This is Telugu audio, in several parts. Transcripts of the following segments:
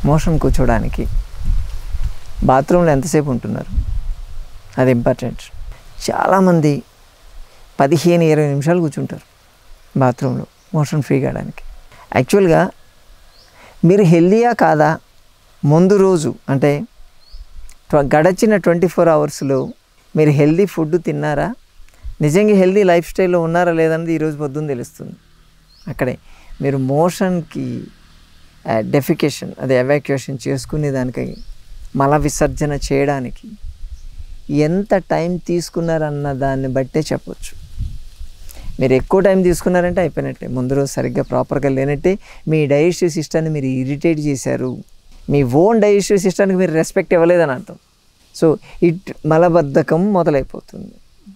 మోషన్ కూర్చోడానికి బాత్రూంలో ఎంతసేపు ఉంటున్నారు అది ఇంపార్టెంట్ చాలామంది పదిహేను ఇరవై నిమిషాలు కూర్చుంటారు బాత్రూంలో మోషన్ ఫ్రీ కావడానికి యాక్చువల్గా మీరు హెల్దీయా కాదా ముందు రోజు అంటే ట్వ- గడచిన ట్వంటీ ఫోర్ అవర్స్లో మీరు హెల్దీ ఫుడ్ తిన్నారా నిజంగా హెల్దీ లైఫ్ స్టైల్లో ఉన్నారా లేదన్నది ఈరోజు పొద్దున్న తెలుస్తుంది అక్కడే మీరు మోషన్కి డెఫికేషన్ అదే ఎవాక్యుయేషన్ చేసుకునే దానికి మల విసర్జన చేయడానికి ఎంత టైం తీసుకున్నారన్న దాన్ని బట్టే చెప్పొచ్చు మీరు ఎక్కువ టైం తీసుకున్నారంటే అయిపోయినట్టే ముందు రోజు సరిగ్గా ప్రాపర్గా లేనట్టే మీ డైజెస్టివ్ సిస్టాన్ని మీరు ఇరిటేట్ చేశారు మీ ఓన్ డైజెస్టివ్ సిస్టానికి మీరు రెస్పెక్ట్ ఇవ్వలేదని అర్థం సో ఇట్ మలబద్ధకం మొదలైపోతుంది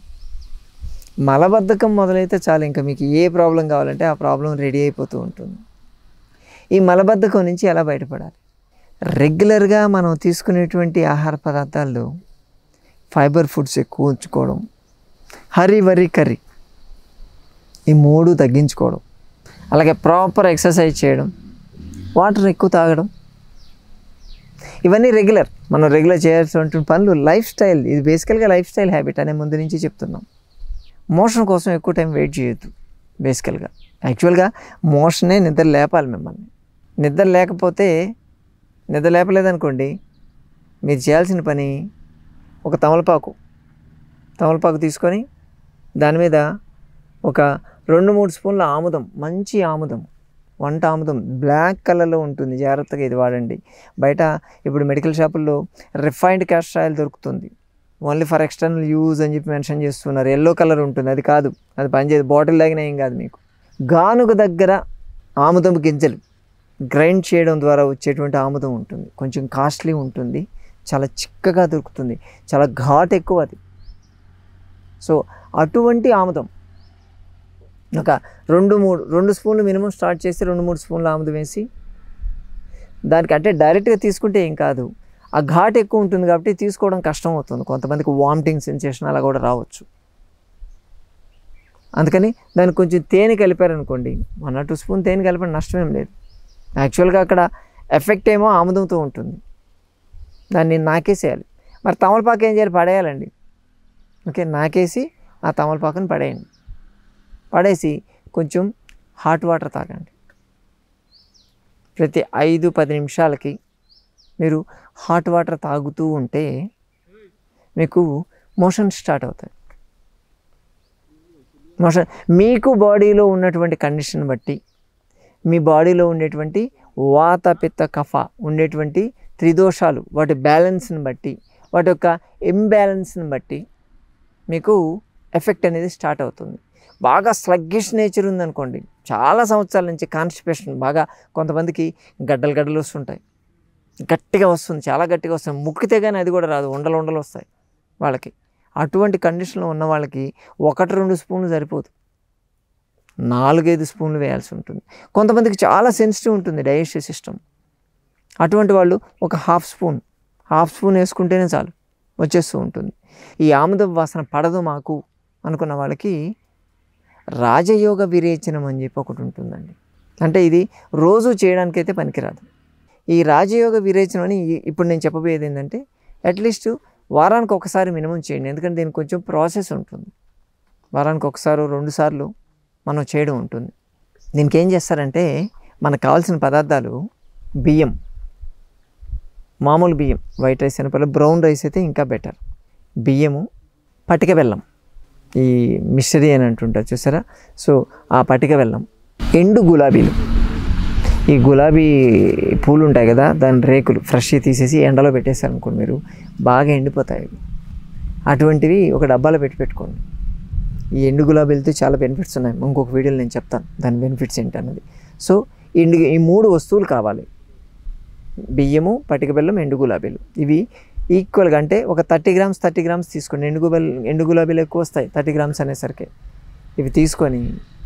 మలబద్ధకం మొదలైతే చాలు ఇంకా మీకు ఏ ప్రాబ్లం కావాలంటే ఆ ప్రాబ్లం రెడీ అయిపోతూ ఉంటుంది ఈ మలబద్ధకం నుంచి ఎలా బయటపడాలి రెగ్యులర్గా మనం తీసుకునేటువంటి ఆహార పదార్థాల్లో ఫైబర్ ఫుడ్స్ ఎక్కువ ఉంచుకోవడం హరి వరి కర్రీ ఈ మూడు తగ్గించుకోవడం అలాగే ప్రాపర్ ఎక్సర్సైజ్ చేయడం వాటర్ ఎక్కువ తాగడం ఇవన్నీ రెగ్యులర్ మనం రెగ్యులర్ చేయాల్సినటువంటి పనులు లైఫ్ స్టైల్ ఇది బేసికల్గా లైఫ్ స్టైల్ హ్యాబిట్ అనే ముందు నుంచి చెప్తున్నాం మోషన్ కోసం ఎక్కువ టైం వెయిట్ చేయొద్దు బేసికల్గా యాక్చువల్గా మోషనే నిద్ర లేపాలి మిమ్మల్ని నిద్ర లేకపోతే నిద్ర లేపలేదనుకోండి మీరు చేయాల్సిన పని ఒక తమలపాకు తమలపాకు తీసుకొని దాని మీద ఒక రెండు మూడు స్పూన్ల ఆముదం మంచి ఆముదం వంట ఆముదం బ్లాక్ కలర్లో ఉంటుంది జాగ్రత్తగా ఇది వాడండి బయట ఇప్పుడు మెడికల్ షాపుల్లో రిఫైన్డ్ క్యాస్టర్ ఆయిల్ దొరుకుతుంది ఓన్లీ ఫర్ ఎక్స్టర్నల్ యూజ్ అని చెప్పి మెన్షన్ చేస్తున్నారు ఎల్లో కలర్ ఉంటుంది అది కాదు అది పనిచేయదు బాటిల్ తాగినా ఏం కాదు మీకు గానుగ దగ్గర ఆముదం గింజలు గ్రైండ్ చేయడం ద్వారా వచ్చేటువంటి ఆముదం ఉంటుంది కొంచెం కాస్ట్లీ ఉంటుంది చాలా చిక్కగా దొరుకుతుంది చాలా ఘాట్ ఎక్కువ అది సో అటువంటి ఆముదం ఒక రెండు మూడు రెండు స్పూన్లు మినిమం స్టార్ట్ చేసి రెండు మూడు స్పూన్లు ఆముదం వేసి దానికి అంటే డైరెక్ట్గా తీసుకుంటే ఏం కాదు ఆ ఘాట్ ఎక్కువ ఉంటుంది కాబట్టి తీసుకోవడం కష్టం అవుతుంది కొంతమందికి వామిటింగ్ సెన్సేషన్ అలా కూడా రావచ్చు అందుకని దానికి కొంచెం తేనె కలిపారనుకోండి వన్ ఆర్ టూ స్పూన్ తేనె కలిపడం నష్టమేం లేదు యాక్చువల్గా అక్కడ ఎఫెక్ట్ ఏమో ఆముదంతో ఉంటుంది దాన్ని నాకేసేయాలి మరి తమలపాకు ఏం చేయాలి పడేయాలండి ఓకే నాకేసి ఆ తమలపాకుని పడేయండి పడేసి కొంచెం హాట్ వాటర్ తాగండి ప్రతి ఐదు పది నిమిషాలకి మీరు హాట్ వాటర్ తాగుతూ ఉంటే మీకు మోషన్ స్టార్ట్ అవుతాయి మోషన్ మీకు బాడీలో ఉన్నటువంటి కండిషన్ బట్టి మీ బాడీలో ఉండేటువంటి వాత పిత్త కఫ ఉండేటువంటి త్రిదోషాలు వాటి బ్యాలెన్స్ని బట్టి వాటి యొక్క ఇంబ్యాలెన్స్ని బట్టి మీకు ఎఫెక్ట్ అనేది స్టార్ట్ అవుతుంది బాగా స్లగ్గిష్ నేచర్ ఉందనుకోండి చాలా సంవత్సరాల నుంచి కాన్స్టిపేషన్ బాగా కొంతమందికి గడ్డలు గడ్డలు వస్తుంటాయి గట్టిగా వస్తుంది చాలా గట్టిగా వస్తుంది ముక్కితే కానీ అది కూడా రాదు ఉండలు ఉండలు వస్తాయి వాళ్ళకి అటువంటి కండిషన్లో ఉన్న వాళ్ళకి ఒకటి రెండు స్పూన్లు సరిపోదు నాలుగైదు స్పూన్లు వేయాల్సి ఉంటుంది కొంతమందికి చాలా సెన్సిటివ్ ఉంటుంది డైజెస్టివ్ సిస్టమ్ అటువంటి వాళ్ళు ఒక హాఫ్ స్పూన్ హాఫ్ స్పూన్ వేసుకుంటేనే చాలు వచ్చేస్తూ ఉంటుంది ఈ ఆముదం వాసన పడదు మాకు అనుకున్న వాళ్ళకి రాజయోగ విరేచనం అని చెప్పి ఒకటి ఉంటుందండి అంటే ఇది రోజు చేయడానికైతే పనికిరాదు ఈ రాజయోగ విరేచనం అని ఈ- ఇప్పుడు నేను చెప్పబోయేది ఏంటంటే అట్లీస్ట్ వారానికి ఒకసారి మినిమం చేయండి ఎందుకంటే దీనికి కొంచెం ప్రాసెస్ ఉంటుంది వారానికి ఒకసారి రెండు సార్లు మనం చేయడం ఉంటుంది దీనికి ఏం చేస్తారంటే మనకు కావాల్సిన పదార్థాలు బియ్యం మామూలు బియ్యం వైట్ రైస్ అయిన బ్రౌన్ రైస్ అయితే ఇంకా బెటర్ బియ్యము పటిక బెల్లం ఈ మిశ్రీ అని అంటుంటారు చూసారా సో ఆ పటిక బెల్లం ఎండు గులాబీలు ఈ గులాబీ పూలు ఉంటాయి కదా దాని రేకులు ఫ్రెష్ తీసేసి ఎండలో పెట్టేశారు అనుకోండి మీరు బాగా ఎండిపోతాయి అవి. అటువంటివి ఒక డబ్బాలో పెట్టి పెట్టుకోండి ఈ ఎండు గులాబీలతో చాలా బెనిఫిట్స్ ఉన్నాయి ఇంకొక వీడియోలో నేను చెప్తాను దాని బెనిఫిట్స్ ఏంటన్నది సో ఎండు ఈ మూడు వస్తువులు కావాలి బియ్యము పటిక బెల్లం ఎండు గులాబీలు ఇవి ఈక్వల్గా అంటే ఒక థర్టీ గ్రామ్స్ థర్టీ గ్రామ్స్ తీసుకోండి ఎండు గుబల్ ఎండు గులాబీలు ఎక్కువ వస్తాయి థర్టీ గ్రామ్స్ అనేసరికి ఇవి తీసుకొని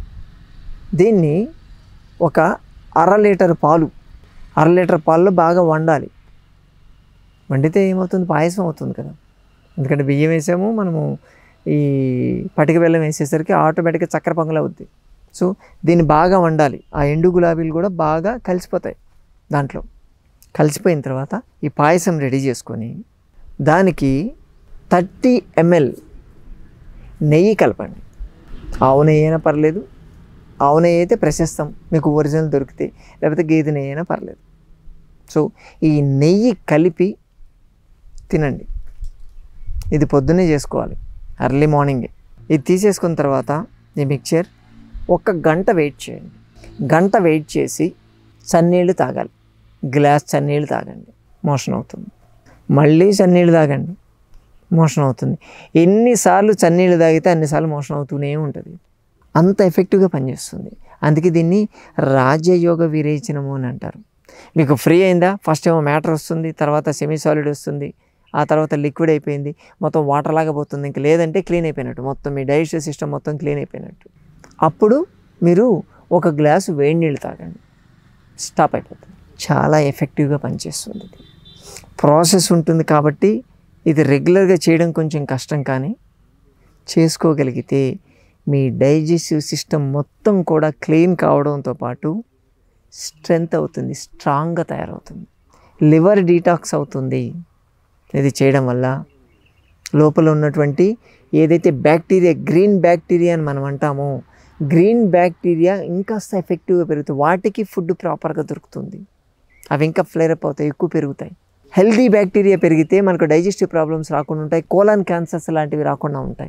దీన్ని ఒక అర లీటర్ పాలు అర లీటర్ పాలలో బాగా వండాలి వండితే ఏమవుతుంది పాయసం అవుతుంది కదా ఎందుకంటే బియ్యం వేసాము మనము ఈ పటిక బెల్లం వేసేసరికి ఆటోమేటిక్గా చక్కెర పొంగల్ అవుద్ది సో దీన్ని బాగా వండాలి ఆ ఎండు గులాబీలు కూడా బాగా కలిసిపోతాయి దాంట్లో కలిసిపోయిన తర్వాత ఈ పాయసం రెడీ చేసుకొని దానికి థర్టీ ఎంఎల్ నెయ్యి కలపండి ఆవు నెయ్యి అయినా పర్లేదు ఆవు నెయ్యి అయితే ప్రశస్తం మీకు ఒరిజినల్ దొరికితే లేకపోతే గేదె నెయ్యి అయినా పర్లేదు సో ఈ నెయ్యి కలిపి తినండి ఇది పొద్దున్నే చేసుకోవాలి ఎర్లీ మార్నింగే ఇది తీసేసుకున్న తర్వాత ఈ మిక్చర్ ఒక గంట వెయిట్ చేయండి గంట వెయిట్ చేసి చన్నీళ్ళు తాగాలి గ్లాస్ చన్నీళ్ళు తాగండి మోషన్ అవుతుంది మళ్ళీ చన్నీళ్ళు తాగండి మోషన్ అవుతుంది ఎన్నిసార్లు చన్నీళ్ళు తాగితే అన్నిసార్లు మోషన్ అవుతూనే ఉంటుంది అంత ఎఫెక్టివ్గా పనిచేస్తుంది అందుకే దీన్ని రాజయోగ విరేచనము అని అంటారు మీకు ఫ్రీ అయిందా ఫస్ట్ ఏమో మ్యాటర్ వస్తుంది తర్వాత సెమీ సాలిడ్ వస్తుంది ఆ తర్వాత లిక్విడ్ అయిపోయింది మొత్తం వాటర్ లాగా పోతుంది ఇంక లేదంటే క్లీన్ అయిపోయినట్టు మొత్తం మీ డైజెస్టివ్ సిస్టమ్ మొత్తం క్లీన్ అయిపోయినట్టు అప్పుడు మీరు ఒక గ్లాసు వేడి నీళ్ళు తాగండి స్టాప్ అయిపోతుంది చాలా ఎఫెక్టివ్గా పనిచేస్తుంది ఇది ప్రాసెస్ ఉంటుంది కాబట్టి ఇది రెగ్యులర్గా చేయడం కొంచెం కష్టం కానీ చేసుకోగలిగితే మీ డైజెస్టివ్ సిస్టమ్ మొత్తం కూడా క్లీన్ కావడంతో పాటు స్ట్రెంగ్త్ అవుతుంది స్ట్రాంగ్గా తయారవుతుంది లివర్ డీటాక్స్ అవుతుంది ఇది చేయడం వల్ల లోపల ఉన్నటువంటి ఏదైతే బ్యాక్టీరియా గ్రీన్ బ్యాక్టీరియా అని మనం అంటామో గ్రీన్ బ్యాక్టీరియా ఇంకాస్త ఎఫెక్టివ్గా పెరుగుతుంది వాటికి ఫుడ్ ప్రాపర్గా దొరుకుతుంది అవి ఇంకా ఫ్లేరప్ అవుతాయి ఎక్కువ పెరుగుతాయి హెల్దీ బ్యాక్టీరియా పెరిగితే మనకు డైజెస్టివ్ ప్రాబ్లమ్స్ రాకుండా ఉంటాయి కోలాన్ క్యాన్సర్స్ లాంటివి రాకుండా ఉంటాయి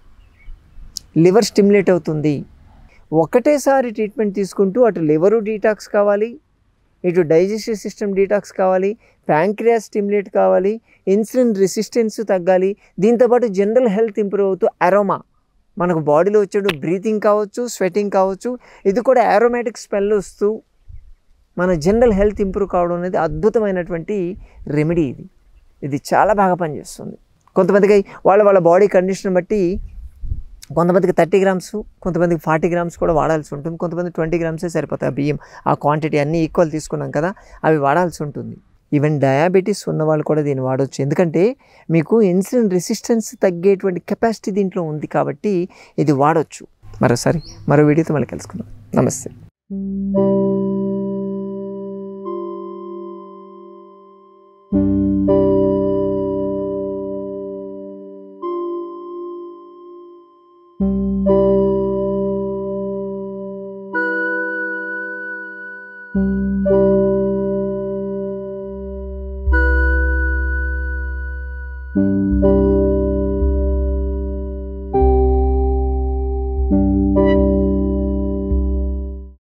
లివర్ స్టిమ్యులేట్ అవుతుంది ఒకటేసారి ట్రీట్మెంట్ తీసుకుంటూ అటు లివరు డీటాక్స్ కావాలి ఇటు డైజెస్టివ్ సిస్టమ్ డీటాక్స్ కావాలి ప్యాంక్రియాస్ స్టిమ్యులేట్ కావాలి ఇన్సులిన్ రెసిస్టెన్స్ తగ్గాలి దీంతోపాటు జనరల్ హెల్త్ ఇంప్రూవ్ అవుతూ అరోమా మనకు బాడీలో వచ్చేటు బ్రీతింగ్ కావచ్చు స్వెటింగ్ కావచ్చు ఇది కూడా ఆరోమేటిక్ స్మెల్ వస్తూ మన జనరల్ హెల్త్ ఇంప్రూవ్ కావడం అనేది అద్భుతమైనటువంటి రెమెడీ ఇది ఇది చాలా బాగా పనిచేస్తుంది కొంతమందికి వాళ్ళ వాళ్ళ బాడీ కండిషన్ బట్టి కొంతమందికి థర్టీ గ్రామ్స్ కొంతమందికి ఫార్టీ గ్రామ్స్ కూడా వాడాల్సి ఉంటుంది కొంతమంది ట్వంటీ గ్రామ్సే సరిపోతాయి ఆ బియ్యం ఆ క్వాంటిటీ అన్నీ ఈక్వల్ తీసుకున్నాం కదా అవి వాడాల్సి ఉంటుంది ఈవెన్ డయాబెటీస్ ఉన్న వాళ్ళు కూడా దీన్ని వాడవచ్చు ఎందుకంటే మీకు ఇన్సులిన్ రెసిస్టెన్స్ తగ్గేటువంటి కెపాసిటీ దీంట్లో ఉంది కాబట్టి ఇది వాడవచ్చు మరోసారి మరో వీడియోతో మళ్ళీ కలుసుకుందాం నమస్తే thank you